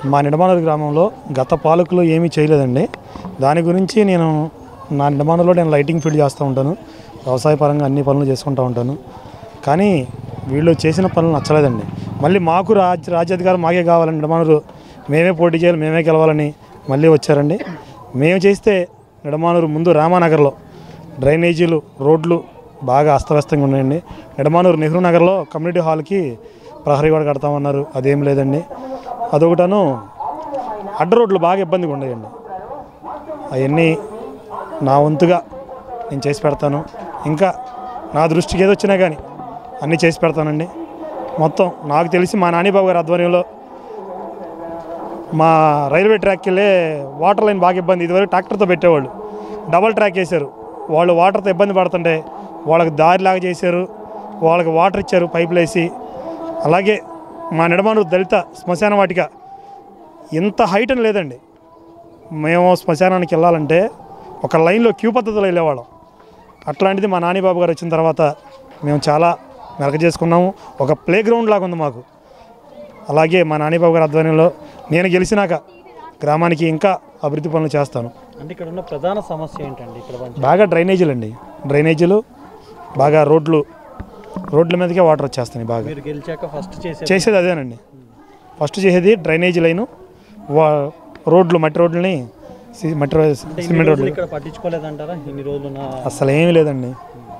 మా నిడమానూరు గ్రామంలో గత పాలకులు ఏమీ చేయలేదండి దాని గురించి నేను నా నిడమానూరులో నేను లైటింగ్ ఫీల్డ్ చేస్తూ ఉంటాను వ్యవసాయ పరంగా అన్ని పనులు చేసుకుంటూ ఉంటాను కానీ వీళ్ళు చేసిన పనులు నచ్చలేదండి మళ్ళీ మాకు రాజ్ రాజ్యాధికారం మాకే కావాలని నిడమానూరు మేమే పోటీ చేయాలి మేమే గెలవాలని మళ్ళీ వచ్చారండి మేము చేస్తే నిడమానూరు ముందు రామానగర్లో డ్రైనేజీలు రోడ్లు బాగా అస్తవ్యస్తంగా ఉన్నాయండి నిడమానూరు నెహ్రూ నగర్లో కమ్యూనిటీ హాల్కి ప్రహరీ కూడా కడతామన్నారు అదేం లేదండి అదొకటను అడ్డ రోడ్లు బాగా ఇబ్బందిగా ఉన్నాయండి అవన్నీ నా వంతుగా నేను చేసి పెడతాను ఇంకా నా దృష్టికి ఏది వచ్చినా కానీ అన్నీ చేసి పెడతానండి మొత్తం నాకు తెలిసి మా నానిబాబు గారి ఆధ్వర్యంలో మా రైల్వే ట్రాక్కి వెళ్ళే వాటర్ లైన్ బాగా ఇబ్బంది ఇదివరకు ట్రాక్టర్తో పెట్టేవాళ్ళు డబల్ ట్రాక్ వేశారు వాళ్ళు వాటర్తో ఇబ్బంది పడుతుంటే వాళ్ళకి దారిలాగా చేశారు వాళ్ళకి వాటర్ ఇచ్చారు పైపులు వేసి అలాగే మా నిడమాను దళిత శ్మశాన వాటిక ఇంత హైట్ అని లేదండి మేము శ్మశానానికి వెళ్ళాలంటే ఒక లైన్లో క్యూ పద్ధతిలో వెళ్ళేవాళ్ళం అట్లాంటిది మా నానిబాబు గారు వచ్చిన తర్వాత మేము చాలా మెలక చేసుకున్నాము ఒక ప్లే గ్రౌండ్ లాగా ఉంది మాకు అలాగే మా నానిబాబు గారి ఆధ్వర్యంలో నేను గెలిచినాక గ్రామానికి ఇంకా అభివృద్ధి పనులు చేస్తాను అంటే ఇక్కడ ఉన్న ప్రధాన సమస్య ఏంటండి ఇక్కడ పంచాయతీ బాగా డ్రైనేజీలు అండి డ్రైనేజీలు బాగా రోడ్లు రోడ్ల మీదకే వాటర్ వచ్చేస్తున్నాయి బాగా మీరు గెలిచాక ఫస్ట్ చేసే చేసేది అదేనండి ఫస్ట్ చేసేది డ్రైనేజీ లైను వా రోడ్లు మట్టి రోడ్లని సి- మట్టి రో- అంటే ఇన్ని సిమెంట్ రోజులు రోడ్లు ఇక్కడ పట్టించుకోలేదంటారా ఇన్ని రోజులు నా అసలు ఏమీ లేదండి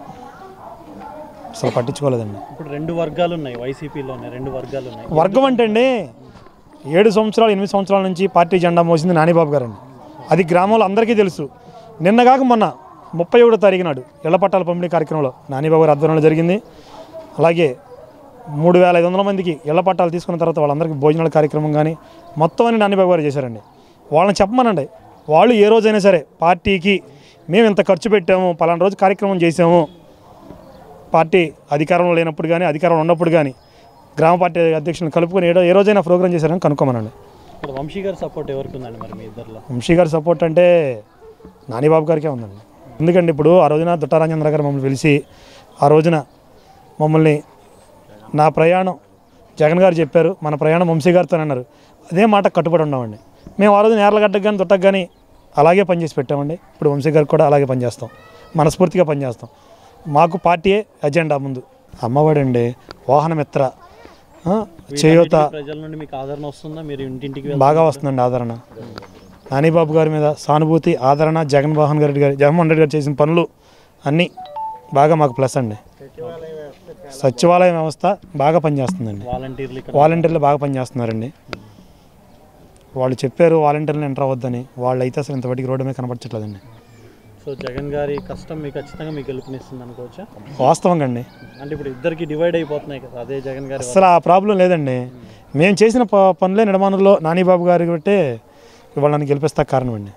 అసలు పట్టించుకోలేదండి ఇప్పుడు రెండు వర్గాలు ఉన్నాయి వైసీపీలో ఉన్నాయి రెండు వర్గాలు ఉన్నాయి వర్గం అంటే అండి ఏడు సంవత్సరాలు ఎనిమిది సంవత్సరాల నుంచి పార్టీ జెండా మోసింది నానిబాబు గారండి అది గ్రామంలో అందరికీ తెలుసు నిన్న కాక మొన్న ముప్పై ఒకటో తారీఖు నాడు ఇళ్ల పట్టాల పంపిణీ కార్యక్రమంలో నానిబాబు గారి ఆధ్వర్యంలో జరిగింది అలాగే మూడు వేల ఐదు వందల మందికి ఇళ్ల పట్టాలు తీసుకున్న తర్వాత వాళ్ళందరికీ భోజనాల కార్యక్రమం కానీ మొత్తం అని నానిబాబు గారు చేశారండి వాళ్ళని చెప్పమనండి వాళ్ళు ఏ రోజైనా సరే పార్టీకి మేము ఇంత ఖర్చు పెట్టాము పలానా రోజు కార్యక్రమం చేసాము పార్టీ అధికారంలో లేనప్పుడు కానీ అధికారంలో ఉన్నప్పుడు కానీ గ్రామ పార్టీ అధ్యక్షులను కలుపుకొని ఏడో ఏ రోజైనా ప్రోగ్రామ్ చేశారని కనుక్కోమనండి ఇక్కడ వంశీ గారి సపోర్ట్ ఎవరికి ఉందండి మరి మీ ఇద్దరిలో వంశీ గారి సపోర్ట్ అంటే నానిబాబు గారికే ఉందండి ఎందుకంటే ఇప్పుడు ఆ రోజున దుట్టారాజేంద్ర గారు మమ్మల్ని పిలిచి ఆ రోజున మమ్మల్ని నా ప్రయాణం జగన్ గారు చెప్పారు మన ప్రయాణం వంశీ గారితో అన్నారు అదే మాట కట్టుబడి ఉన్నామండి మేము ఆ రోజు నేర్లగడ్డకు కానీ దుట్టకు కానీ అలాగే పనిచేసి పెట్టామండి ఇప్పుడు వంశీ గారికి కూడా అలాగే పనిచేస్తాం మనస్ఫూర్తిగా పనిచేస్తాం మాకు పార్టీయే అజెండా ముందు అమ్మఒడండి వాహనమిత్ర ఆ, చేయూత వీటన్నిటికీ ప్రజల నుండి మీకు ఆదరణ వస్తుందా మీరు ఇంటింటికి వెళ్తారా? బాగా వస్తుందండి ఆదరణ నానిబాబు గారి మీద సానుభూతి ఆదరణ జగన్మోహన్ రెడ్డి గారి జగన్మోహన్ రెడ్డి గారు చేసిన పనులు అన్నీ బాగా మాకు ప్లస్ అండి సచివాలయ వ్యవస్థ బాగా పనిచేస్తుందండి వాలంటీర్లు ఇక్కడ వాలంటీర్లు బాగా పనిచేస్తున్నారండి వాళ్ళు చెప్పారు వాలంటీర్లు ఎంటర్ అవ్వద్దని వాళ్ళు అయితే అసలు ఇంతవరకు రోడ్డు మీద కనపడట్లేదండి సో జగన్ గారి కష్టం మీకు ఖచ్చితంగా మీకు గెలుపునిస్తుంది అనుకోవచ్చా వాస్తవంగా అండి అంటే ఇప్పుడు ఇద్దరికి డివైడ్ అయిపోతున్నాయి కదా అదే జగన్ గారి వల్ల. అసలు ఆ ప్రాబ్లం లేదండి మేము చేసిన ప- పనులే నిడమానులో నానిబాబు గారి బట్టే ఇవాళ నన్ను గెలిపిస్తా కారణం అండి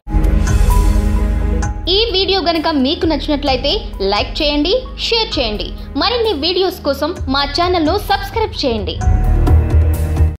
ఈ వీడియో గనుక మీకు నచ్చినట్లయితే లైక్ చేయండి షేర్ చేయండి మరిన్ని వీడియోస్ కోసం మా ఛానల్ను సబ్స్క్రైబ్ చేయండి